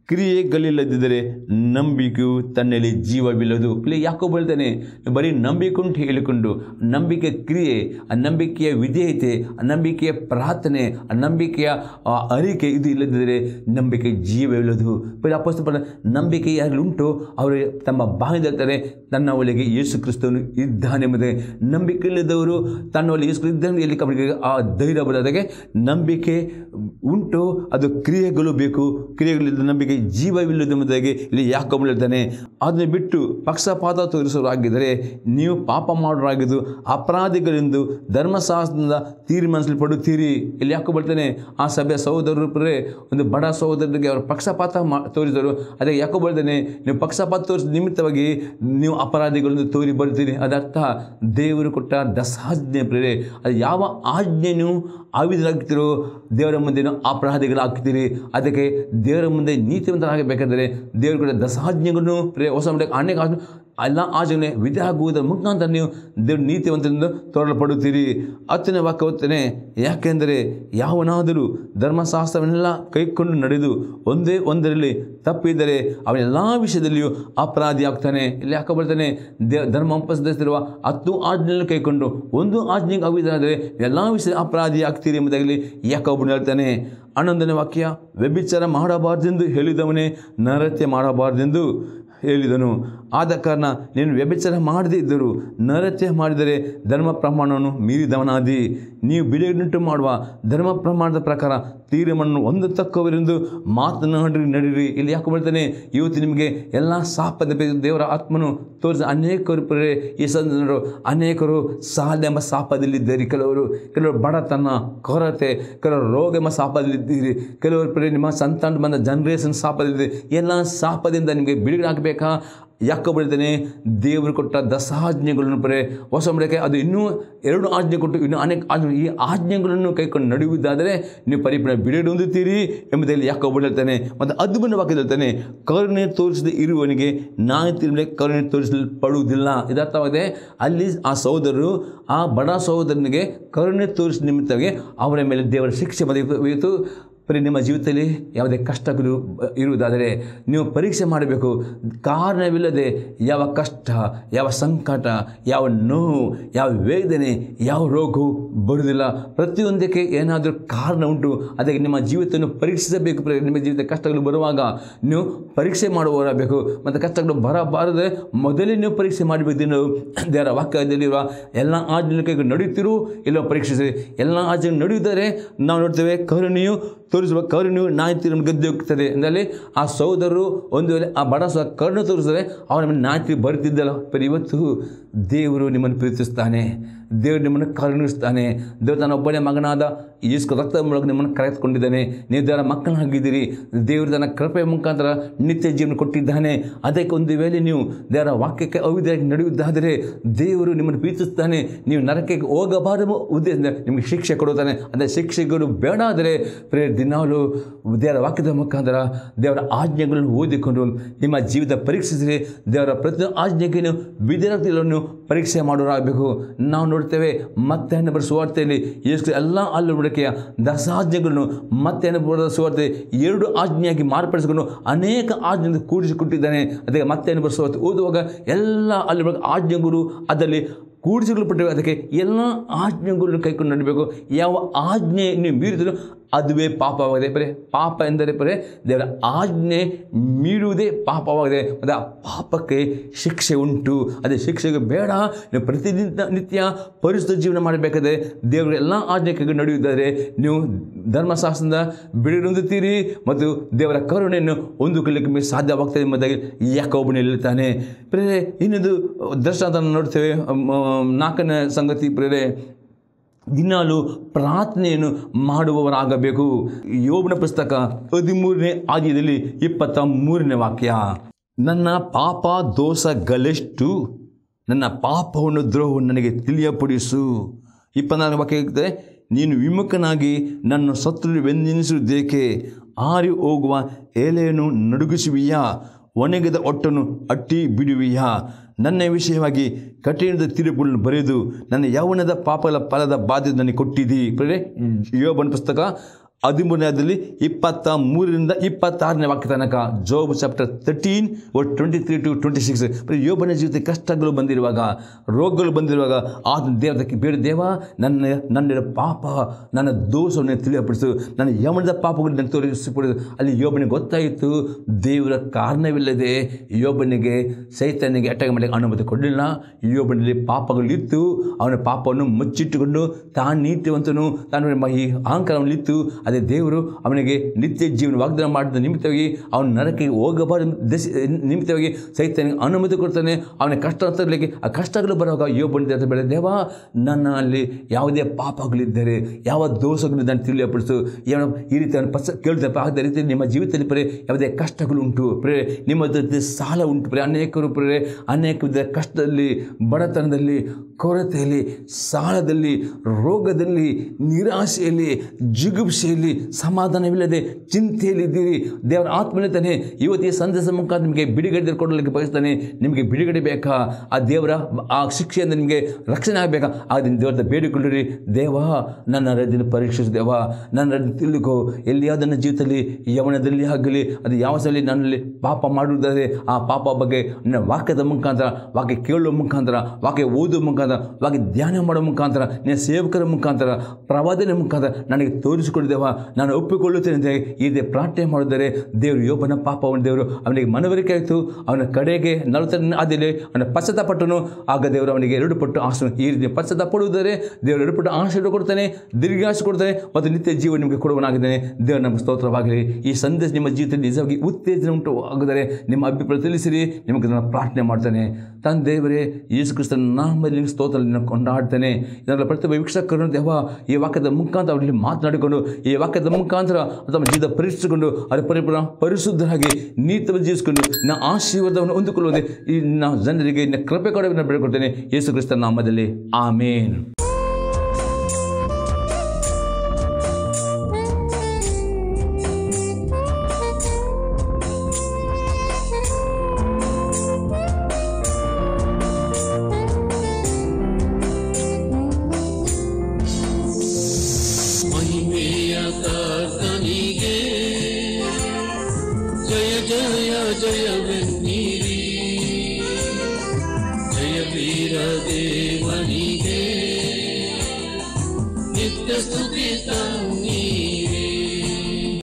ಕ್ರಿಯೆಗಳಿಲ್ಲದಿದ್ದರೆ ನಂಬಿಕೆಯು ತನ್ನಲ್ಲಿ ಜೀವವಿಲ್ಲದು ಇಲ್ಲಿ ಯಾಕೋ ಹೇಳ್ತಾನೆ ಬರೀ ನಂಬಿಕೆ ಉಂಟು ಹೇಳಿಕೊಂಡು ನಂಬಿಕೆ ಕ್ರಿಯೆ ಆ ನಂಬಿಕೆಯ ವಿಧೇಯತೆ ಆ ನಂಬಿಕೆಯ ಪ್ರಾರ್ಥನೆ ಆ ನಂಬಿಕೆಯ ಆ ಅರಿಕೆ ಇದು ಇಲ್ಲದಿದ್ದರೆ ನಂಬಿಕೆ ಜೀವವಿಲ್ಲದು ಬರೀ ಅಪೋಸ್ತಲ ನಂಬಿಕೆ ಯಾರು ಉಂಟು ಅವರು ತಮ್ಮ ಬಾಯಿಂದ ಹೇಳ್ತಾರೆ ತನ್ನ ಒಳಗೆ ಯೇಸು ಕ್ರಿಸ್ತನು ಇದ್ದಾನೆ ಎಂಬುದೇ ನಂಬಿಕೆ ಇಲ್ಲದವರು ತನ್ನ ಒಳಗೆ ಯೇಸು ಕ್ರಿಸ್ತ ಇದ್ದಾನೆ ಎಲ್ಲಿ ಅವರಿಗೆ ಆ ಧೈರ್ಯ ಬರೋದಾಗೆ ನಂಬಿಕೆ ಉಂಟು ಅದು ಕ್ರಿಯೆಗಳು ಬೇಕು ಕ್ರಿಯೆಗಳಿಲ್ಲದ ನಂಬಿಕೆ ಜೀವವಿಲ್ಲದೆಂಬುದಾಗಿ ಇಲ್ಲಿ ಯಾಕೊಬ್ಬಳು ಹೇಳ್ತಾನೆ ಅದನ್ನು ಬಿಟ್ಟು ಪಕ್ಷಪಾತ ತೋರಿಸೋರಾಗಿದ್ದರೆ ನೀವು ಪಾಪ ಮಾಡೋರಾಗಿದ್ದು ಅಪರಾಧಿಗಳೆಂದು ಧರ್ಮಶಾಸ್ತ್ರದಿಂದ ತೀರ್ಮಾನಿಸಲ್ಪಡುತ್ತೀರಿ ಇಲ್ಲಿ ಯಾಕೋ ಬರ್ತಾನೆ ಆ ಸಭೆಯ ಸಹೋದರರು ಪರೇ ಒಂದು ಬಡ ಸಹೋದರರಿಗೆ ಅವರು ಪಕ್ಷಪಾತ ಮಾ ತೋರಿಸಿದರು ಅದೇ ಯಾಕೋ ಬರ್ತಾನೆ ನೀವು ಪಕ್ಷಪಾತ ತೋರಿಸಿದ ನಿಮಿತ್ತವಾಗಿ ನೀವು ಅಪರಾಧಿಗಳನ್ನು ತೋರಿ ಬರ್ತೀರಿ ಅದರ್ಥ ದೇವರು ಕೊಟ್ಟ ದಸಾಜ್ಞೆ ಪ್ರೇರೆ ಅದು ಯಾವ ಆಜ್ಞೆನೂ ಆವಿದರಾಗ್ತಿರೋ ದೇವರ ಮುಂದೆ ನೀವು ಅಪರಾಧಿಗಳಾಗ್ತೀರಿ ಅದಕ್ಕೆ ದೇವರ ಮುಂದೆ ನೀತಿವಂತರಾಗಬೇಕಾದರೆ ದೇವರು ಕೂಡ ದಸಾಜ್ಞೆಗಳನ್ನು ಪ್ರೇ ಹೊಸ ಮಟ್ಟಕ್ಕೆ ಅನೇಕ ಆಜ್ಞೆ ಎಲ್ಲ ಆಚರಣೆ ವಿಧಿ ಆಗುವುದರ ಮುಖಾಂತರ ನೀವು ದೇವ್ರ ನೀತಿವಂತರಿಂದ ತೋರಲ್ಪಡುತ್ತೀರಿ ಹತ್ತನೇ ವಾಕ್ಯ ಓದ್ತೇನೆ ಯಾಕೆಂದರೆ ಯಾವನಾದರೂ ಧರ್ಮಶಾಸ್ತ್ರವನ್ನೆಲ್ಲ ಕೈಕೊಂಡು ನಡೆದು ಒಂದೇ ಒಂದರಲ್ಲಿ ತಪ್ಪಿದ್ದರೆ ಅವನೆಲ್ಲ ವಿಷಯದಲ್ಲಿಯೂ ಅಪರಾಧಿ ಆಗ್ತಾನೆ ಇಲ್ಲಿ ಯಾಕೆ ಬರ್ತಾನೆ ದೇ ಧರ್ಮ ಸಂಪದಿಸಿರುವ ಹತ್ತು ಆಜ್ಞೆಯನ್ನು ಕೈಕೊಂಡು ಒಂದು ಆಜ್ಞೆಗೆ ಅವಿದಾದರೆ ಎಲ್ಲ ವಿಷಯ ಅಪರಾಧಿ ಆಗ್ತೀರಿ ಎಂಬುದಾಗಲಿ ಯಾಕೊಬ್ಬನು ಹೇಳ್ತಾನೆ ಹನ್ನೊಂದನೇ ವಾಕ್ಯ ವ್ಯಭಿಚಾರ ಮಾಡಬಾರ್ದೆಂದು ಹೇಳಿದವನೇ ನರತ್ಯ ಮಾಡಬಾರ್ದೆಂದು ಹೇಳಿದನು ಆದ ಕಾರಣ ನೀನು ವ್ಯಭಿಚಾರ ಮಾಡದೇ ಇದ್ದರು ನರತ್ಯ ಮಾಡಿದರೆ ಧರ್ಮ ಪ್ರಮಾಣವನ್ನು ಮೀರಿದವನಾದಿ ನೀವು ಬಿಡುಗಡೆ ಮಾಡುವ ಧರ್ಮ ಪ್ರಮಾಣದ ಪ್ರಕಾರ ತೀರ್ಮಾನವನ್ನು ಒಂದು ತಕ್ಕವರೆಂದು ಮಾತನಾಡಿ ನಡೀರಿ ಇಲ್ಲಿ ಯಾಕೆ ಬರ್ತಾನೆ ಇವತ್ತು ನಿಮಗೆ ಎಲ್ಲ ಸಾಪದ ಬಗ್ಗೆ ದೇವರ ಆತ್ಮನು ತೋರಿಸ ಅನೇಕರು ಪರೇ ಈ ಸಂದರ್ಭರು ಅನೇಕರು ಸಾಲ ಎಂಬ ಸಾಪದಲ್ಲಿದ್ದೀರಿ ಕೆಲವರು ಕೆಲವರು ಬಡತನ ಕೊರತೆ ಕೆಲವರು ರೋಗ ಎಂಬ ಸಾಪದಲ್ಲಿದ್ದೀರಿ ಕೆಲವರು ಪರೇ ನಿಮ್ಮ ಸಂತಾನ ಬಂದ ಜನ್ರೇಷನ್ ಸಾಪದಲ್ಲಿದೆ ಎಲ್ಲ ಸಾಪದಿಂದ ನಿಮಗೆ ಬಿಡುಗಡೆ ಆಗಬೇಕಾ ಯಾಕೆ ಬಳಿತಾನೆ ದೇವರು ಕೊಟ್ಟ ದಸಾಜ್ಞೆಗಳನ್ನು ಪರೇ ಹೊಸ ಮಡಕೆ ಅದು ಇನ್ನೂ ಎರಡು ಆಜ್ಞೆ ಕೊಟ್ಟು ಇನ್ನೂ ಅನೇಕ ಆಜ್ಞೆ ಈ ಆಜ್ಞೆಗಳನ್ನು ಕೈಕೊಂಡು ನಡೆಯುವುದಾದರೆ ನೀವು ಪರಿಪೂರ್ಣ ಬಿಡುಗಡೆ ಹೊಂದುತ್ತೀರಿ ಎಂಬುದಾಗಿ ಯಾಕೆ ಹೇಳ್ತಾನೆ ಮತ್ತು ಅದ್ಭುತ ವಾಕ್ಯ ಹೇಳ್ತಾನೆ ಕರುಣೆ ತೋರಿಸದೆ ಇರುವವನಿಗೆ ನಾನು ತಿರುಮಲೆ ಕರುಣೆ ತೋರಿಸಲ್ಪಡುವುದಿಲ್ಲ ಇದರ್ಥವಾಗಿದೆ ಅಲ್ಲಿ ಆ ಸಹೋದರರು ಆ ಬಡ ಸಹೋದರನಿಗೆ ಕರುಣೆ ತೋರಿಸಿದ ನಿಮಿತ್ತವಾಗಿ ಅವರ ಮೇಲೆ ದೇವರ ಶಿಕ್ಷೆ ಬಂದಿತ್ತು ಬರೀ ನಿಮ್ಮ ಜೀವಿತದಲ್ಲಿ ಯಾವುದೇ ಕಷ್ಟಗಳು ಇರುವುದಾದರೆ ನೀವು ಪರೀಕ್ಷೆ ಮಾಡಬೇಕು ಕಾರಣವಿಲ್ಲದೆ ಯಾವ ಕಷ್ಟ ಯಾವ ಸಂಕಟ ಯಾವ ನೋವು ಯಾವ ವೇದನೆ ಯಾವ ರೋಗವು ಬರುವುದಿಲ್ಲ ಪ್ರತಿಯೊಂದಕ್ಕೆ ಏನಾದರೂ ಕಾರಣ ಉಂಟು ಅದಕ್ಕೆ ನಿಮ್ಮ ಜೀವಿತವನ್ನು ಪರೀಕ್ಷಿಸಬೇಕು ಪ್ರಿಯ. ನಿಮ್ಮ ಜೀವಿತ ಕಷ್ಟಗಳು ಬರುವಾಗ ನೀವು ಪರೀಕ್ಷೆ ಮಾಡುವವರಾಗಬೇಕು ಮತ್ತು ಕಷ್ಟಗಳು ಬರಬಾರದೆ ಮೊದಲೇ ನೀವು ಪರೀಕ್ಷೆ ಮಾಡಬೇಕು ನೀವು ದೇವರ ವಾಕ್ಯದಲ್ಲಿರುವ ಎಲ್ಲ ಆಜ್ಞೆಗಳಿಗೆ ನಡೆಯುತ್ತಿರು ಇಲ್ಲ ಪರೀಕ್ಷಿಸಿ ಎಲ್ಲ ಆಜ್ಞೆ ನಡೆಯುತ್ತಾರೆ ನಾವು ನೋಡ್ತೇವೆ ಕರುಣೆಯು ತೋರಿಸುವ ಕರುಣೆಯು ನಾಯಿ ತೀರ ಗೆದ್ದು ಹೋಗ್ತದೆ ಅಂದರೆ ಆ ಸಹೋದರರು ಒಂದು ವೇಳೆ ಆ ಬಡ ಸಹ ಕರುಣೆ ತೋರಿಸಿದರೆ ಅವನ ಮೇಲೆ ನಾಯಿ ಬರುತ್ತಿದ್ದಲ್ಲ ಬರೀ ಇವತ್ತು ದೇವರು ನಿಮ್ಮನ್ನು ಪ್ರೀತಿಸ್ತಾನೆ ದೇವರು ನಿಮ್ಮನ್ನು ಕರುಣಿಸ್ತಾನೆ ದೇವರು ತನ್ನ ಒಬ್ಬನೇ ಮಗನಾದ ಈಸ್ಕ ರಕ್ತದ ಮೂಲಕ ನಿಮ್ಮನ್ನು ಕರೆದುಕೊಂಡಿದ್ದಾನೆ ನೀವು ದೇವರ ಮಕ್ಕಳಾಗಿದ್ದೀರಿ ದೇವರು ತನ್ನ ಕೃಪೆಯ ಮುಖಾಂತರ ನಿತ್ಯ ಜೀವನ ಕೊಟ್ಟಿದ್ದಾನೆ ಅದಕ್ಕೆ ಒಂದು ವೇಳೆ ನೀವು ದೇವರ ವಾಕ್ಯಕ್ಕೆ ಅವಿದ್ಯಾಗಿ ನಡೆಯುವುದಾದರೆ ದೇವರು ನಿಮ್ಮನ್ನು ಪ್ರೀತಿಸ್ತಾನೆ ನೀವು ನರಕಕ್ಕೆ ಹೋಗಬಾರದು ಉದ್ದೇಶದಿಂದ ನಿಮಗೆ ಶಿಕ್ಷೆ ಕೊಡುತ್ತಾನೆ ಅದೇ ಶಿಕ್ಷೆಗಳು ಬೇಡ ಆದರೆ ಪ್ರೇ ದಿನಾಲು ದೇವರ ವಾಕ್ಯದ ಮುಖಾಂತರ ದೇವರ ಆಜ್ಞೆಗಳನ್ನು ಓದಿಕೊಂಡು ನಿಮ್ಮ ಜೀವಿತ ಪರೀಕ್ಷಿಸಿರಿ ದೇವರ ಪ್ರತಿ ಆಜ್ಞೆಗೆ ನೀವು ವಿದ್ಯಾರ್ಥಿಗಳನ್ನು ಪರೀಕ್ಷೆ ಮಾಡೋರಾಗಬೇಕು ನಾವು ನೋಡ್ತೇವೆ ಮತ್ತೆ ಬರೋ ಸುವಾರ್ತೆಯಲ್ಲಿ ಎಷ್ಟು ಎಲ್ಲ ಅಲ್ಲುಡಿಕೆಯ ದಸಾಜ್ಞೆಗಳನ್ನು ಮತ್ತೆ ಬರೋ ಸುವಾರ್ತೆ ಎರಡು ಆಜ್ಞೆಯಾಗಿ ಮಾರ್ಪಡಿಸಿಕೊಂಡು ಅನೇಕ ಆಜ್ಞೆಯನ್ನು ಕೂಡಿಸಿಕೊಟ್ಟಿದ್ದಾನೆ ಅದಕ್ಕೆ ಮತ್ತೆ ಬರೋ ಸುವಾರ್ತೆ ಓದುವಾಗ ಎಲ್ಲ ಅಲ್ಲಿ ಆಜ್ಞೆಗಳು ಅದರಲ್ಲಿ ಕೂಡಿಸಿಕೊಳ್ಳಲ್ಪಟ್ಟಿವೆ ಅದಕ್ಕೆ ಎಲ್ಲ ಆಜ್ಞೆಗಳನ್ನು ಕೈಕೊಂಡು ನಡಬೇಕು ಯಾವ ಆಜ್ಞೆ ನೀವು ಮೀರಿದ್ರು ಅದುವೇ ಪಾಪವಾಗಿದೆ ಬರೀ ಪಾಪ ಎಂದರೆ ಬರೀ ದೇವರ ಆಜ್ಞೆ ಮೀರುವುದೇ ಪಾಪವಾಗಿದೆ ಮತ್ತು ಆ ಪಾಪಕ್ಕೆ ಶಿಕ್ಷೆ ಉಂಟು ಅದೇ ಶಿಕ್ಷೆಗೆ ಬೇಡ ನೀವು ಪ್ರತಿನಿತ್ಯ ನಿತ್ಯ ಪರಿಶುದ್ಧ ಜೀವನ ಮಾಡಬೇಕಾದ್ರೆ ದೇವರ ಎಲ್ಲ ಆಜ್ಞೆ ಕೈಗೊಂಡು ನಡೆಯುವುದಾದರೆ ನೀವು ಧರ್ಮಶಾಸ್ತ್ರದಿಂದ ಬಿಡುಗಡೆ ಹೊಂದುತ್ತೀರಿ ಮತ್ತು ದೇವರ ಕರುಣೆಯನ್ನು ಹೊಂದಿಕೊಳ್ಳಲಿಕ್ಕೆ ನಿಮಗೆ ಸಾಧ್ಯವಾಗ್ತದೆ ಎಂಬುದಾಗಿ ಯಾಕೊಬ್ಬನು ಹೇಳ್ತಾನೆ ಪ್ರೇರೆ ಇನ್ನೊಂದು ದರ್ಶನ ನೋಡ್ತೇವೆ ಮ- ನಾಲ್ಕನೇ ಸಂಗತಿ ಪ್ರೇರೆ ದಿನಾಲು ಪ್ರಾರ್ಥನೆಯನ್ನು ಮಾಡುವವರಾಗಬೇಕು ಯೋಬನ ಪುಸ್ತಕ ಹದಿಮೂರನೇ ಆದ್ಯದಲ್ಲಿ ಇಪ್ಪತ್ತ ಮೂರನೇ ವಾಕ್ಯ ನನ್ನ ಪಾಪ ದೋಷಗಳೆಷ್ಟು ನನ್ನ ಪಾಪವನ್ನು ದ್ರೋಹವನ್ನು ನನಗೆ ತಿಳಿಯಪಡಿಸು ಇಪ್ಪತ್ನಾಲ್ಕು ವಾಕ್ಯ ಹೇಳ್ತದೆ ನೀನು ವಿಮುಖನಾಗಿ ನನ್ನ ಶತ್ರು ವೆಂದಿನಿಸುವುದೇಕೆ ಆರಿ ಹೋಗುವ ಎಲೆಯನ್ನು ನಡುಗಿಸುವಿಯಾ ಒಣಗಿದ ಒಟ್ಟನ್ನು ಅಟ್ಟಿ ಬಿಡುವಿಯಾ ನನ್ನ ವಿಷಯವಾಗಿ ಕಠಿಣದ ತೀರ್ಪುಗಳನ್ನು ಬರೆದು ನನ್ನ ಯೌವನದ ಪಾಪಗಳ ಫಲದ ಬಾಧ್ಯತೆ ನನಗೆ ಕೊಟ್ಟಿದ್ದೀ ಪ್ರೇರೆ ಯೋಬನ ಪುಸ್ತಕ ಹದಿಮೂರನೇದಲ್ಲಿ ಇಪ್ಪತ್ತ ಮೂರರಿಂದ ಇಪ್ಪತ್ತಾರನೇ ವಾಕ್ಯ ತನಕ ಜೋಬ್ ಚಾಪ್ಟರ್ ತರ್ಟೀನ್ ಒಟ್ twenty three to twenty six ಯೋಬನ ಜೀವಿತ ಕಷ್ಟಗಳು ಬಂದಿರುವಾಗ ರೋಗಗಳು ಬಂದಿರುವಾಗ ಆತನ ದೇವದಕ್ಕೆ ಬೇಡ ದೇವ ನನ್ನ ನನ್ನ ಪಾಪ ನನ್ನ ದೋಷವನ್ನು ತಿಳಿಯಪಡಿಸು ನನ್ನ ಯಮನದ ಪಾಪಗಳನ್ನು ತೋರಿಸಿಪಡಿಸು ಅಲ್ಲಿ ಯೋಬನಿಗೆ ಗೊತ್ತಾಯಿತು ದೇವರ ಕಾರಣವಿಲ್ಲದೆ ಯೋಬನಿಗೆ ಸೈತನಿಗೆ ಅಟ್ಟಾಗ ಮಾಡಲಿಕ್ಕೆ ಅನುಮತಿ ಕೊಡಲಿಲ್ಲ ಯೋಬನಲ್ಲಿ ಪಾಪಗಳಿತ್ತು ಅವನ ಪಾಪವನ್ನು ಮುಚ್ಚಿಟ್ಟುಕೊಂಡು ತಾನು ನೀತಿವಂತನು ತಾನು ಮ- ಈ ಅಹಂಕಾರವನ್ನಿತ್ತು ಅದೇ ದೇವರು ಅವನಿಗೆ ನಿತ್ಯ ಜೀವನ ವಾಗ್ದಾನ ಮಾಡಿದ ನಿಮಿತ್ತವಾಗಿ ಅವನ ನರಕ್ಕೆ ಹೋಗಬಾರದು ದಶ ನಿಮಿತ್ತವಾಗಿ ಸೈತನಿಗೆ ಅನುಮತಿ ಕೊಡ್ತಾನೆ ಅವನ ಕಷ್ಟ ತರಲಿಕ್ಕೆ ಆ ಕಷ್ಟಗಳು ಬರುವಾಗ ಯೋಬನ ದೇವತೆ ಬೆಳೆ ದೇವ ನನ್ನಲ್ಲಿ ಯಾವುದೇ ಪಾಪಗಳಿದ್ದರೆ ಯಾವ ದೋಷಗಳಿದ್ದಾನೆ ತಿಳಿಯಪಡಿಸು ಏನೋ ಈ ರೀತಿ ಅವನು ಪಸ ಕೇಳಿದಪ್ಪ ಅದೇ ರೀತಿ ನಿಮ್ಮ ಜೀವಿತದಲ್ಲಿ ಪರೇ ಯಾವುದೇ ಕಷ್ಟಗಳು ಉಂಟು ಪ್ರೇ ನಿಮ್ಮ ಜೊತೆ ಸಾಲ ಉಂಟು ಪ್ರೇ ಅನೇಕರು ಪ್ರೇ ಅನೇಕ ವಿಧ ಕಷ್ಟದಲ್ಲಿ ಬಡತನದಲ್ಲಿ ಕೊರತೆಯಲ್ಲಿ ಸಾಲದಲ್ಲಿ ರೋಗದಲ್ಲಿ ನಿರಾಶೆಯಲ್ಲಿ ಜಿಗುಪ್ಸೆಯಲ್ಲಿ ಸಮಾಧಾನವಿಲ್ಲದೆ ಚಿಂತೆಯಲ್ಲಿದ್ದೀರಿ ದೇವರ ಆತ್ಮನೇ ತಾನೆ ಇವತ್ತು ಈ ಸಂದೇಶ ಮುಖಾಂತರ ನಿಮಗೆ ಬಿಡುಗಡೆ ಕೊಡಲಿಕ್ಕೆ ಬಯಸ್ತಾನೆ ನಿಮಗೆ ಬಿಡುಗಡೆ ಬೇಕಾ ಆ ದೇವರ ಆ ಶಿಕ್ಷೆಯಿಂದ ನಿಮಗೆ ರಕ್ಷಣೆ ಆಗಬೇಕಾ ಆದ್ದರಿಂದ ದೇವರ ಬೇಡಿಕೊಳ್ಳಿರಿ ದೇವ ನನ್ನ ಹೃದಯ ಪರೀಕ್ಷಿಸು ದೇವ ನನ್ನ ಹೃದಯ ತಿಳ್ಕೋ ಎಲ್ಲಿಯಾದ ನನ್ನ ಜೀವಿತದಲ್ಲಿ ಯವನದಲ್ಲಿ ಆಗಲಿ ಅದು ಯಾವ ಸಲ ನನ್ನಲ್ಲಿ ಪಾಪ ಮಾಡುವುದಾದರೆ ಆ ಪಾಪ ಬಗ್ಗೆ ನನ್ನ ವಾಕ್ಯದ ಮುಖಾಂತರ ವಾಕ್ಯ ಕೇಳುವ ಮುಖಾಂತರ ವಾಕ್ಯ ಓದುವ ಮುಖಾಂತರ ವಾಕ್ಯ ಧ್ಯಾನ ಮಾಡುವ ಮುಖಾಂತರ ನಿನ್ನ ಸೇವಕರ ಮುಖಾಂತರ ಪ್ರವಾದನೆ ಮುಖಾಂತರ ನನಗೆ ತೋರಿಸಿಕೊಡಿದೇವ ನಾನು ಒಪ್ಪಿಕೊಳ್ಳುತ್ತೇನೆ ಅಂತ ಈ ರೀತಿ ಪ್ರಾರ್ಥನೆ ಮಾಡಿದರೆ ದೇವರು ಯೋಬನ ಪಾಪವನ್ನು ದೇವರು ಅವನಿಗೆ ಮನವರಿಕೆ ಆಯಿತು ಅವನ ಕಡೆಗೆ ನಲವತ್ತನೇ ಆದಲ್ಲಿ ಅವನ ಪಶ್ಚಾತ್ತಾಪಟ್ಟನು ಆಗ ದೇವರು ಅವನಿಗೆ ಎರಡು ಪಟ್ಟು ಆಶ್ರಮ ಈ ರೀತಿ ಪಶ್ಚಾತ್ತಾಪ ಪಡುವುದರೆ ದೇವರು ಎರಡು ಪಟ್ಟು ಆಶೀರ್ವಾದ ಕೊಡ್ತಾನೆ ದೀರ್ಘಾಶ ಕೊಡ್ತಾನೆ ಮತ್ತು ನಿತ್ಯ ಜೀವ ನಿಮಗೆ ಕೊಡುವನಾಗಿದ್ದಾನೆ ದೇವರು ನಮ್ಮ ಸ್ತೋತ್ರವಾಗಲಿ ಈ ಸಂದೇಶ ನಿಮ್ಮ ಜೀವಿತದಲ್ಲಿ ನಿಜವಾಗಿ ಉತ್ತೇಜನ ಉಂಟು ಆಗಿದರೆ ನಿಮ್ಮ ಅಭಿಪ್ರಾಯ ತಿಳಿಸಿರಿ ನಿಮಗೆ ನಾನು ಪ್ರಾರ್ಥನೆ ಮಾಡ್ತಾನೆ ತನ್ನ ದೇವರೇ ಯೇಸು ಕ್ರಿಸ್ತನ ನಾಮದಲ್ಲಿ ನಿಮ್ಮ ಸ್ತೋತ್ರ ನಿನ್ನ ಕೊಂಡಾಡ್ತಾನೆ ಇದರ ಪ್ರತಿಯೊಬ್ಬ ವೀಕ್ಷಕರನ್ನು ದೇವ ಈ ವಾಕ್ಯದ ಮುಖಾಂತರ ಅವರಲ್ಲಿ ಮಾತನಾಡಿಕೊಂಡು ಈ ವಾಕ್ಯದ ಮುಖಾಂತರ ತಮ್ಮ ಜೀವಿತ ಪರೀಕ್ಷಿಸಿಕೊಂಡು ಅದರ ಪರಿಪೂರ್ಣ ಪರಿಶುದ್ಧರಾಗಿ ನೀತವಾಗಿ ಜೀವಿಸಿಕೊಂಡು ನಾ ಆಶೀರ್ವಾದವನ್ನು ಹೊಂದಿಕೊಳ್ಳುವುದೇ ಈ ನಾ ಜನರಿಗೆ ನಿನ್ನ ಕೃಪೆ ಕೊಡಬೇಕು ಬೇಡಿಕೊಡ್ತೇನೆ ಯೇಸು ಕ್ರಿಸ್ತನ ನಾಮದಲ್ಲಿ ಆಮೇನ್ ಮಹಿಮೆಯ ಕರ್ತನಿಗೆ ಜಯ ಜಯ ಜಯವೆನ್ನಿರಿ ಜಯ ವೀರ ದೇವನಿಗೆ ನಿತ್ಯ ಸ್ತುತಿ ತನ್ನ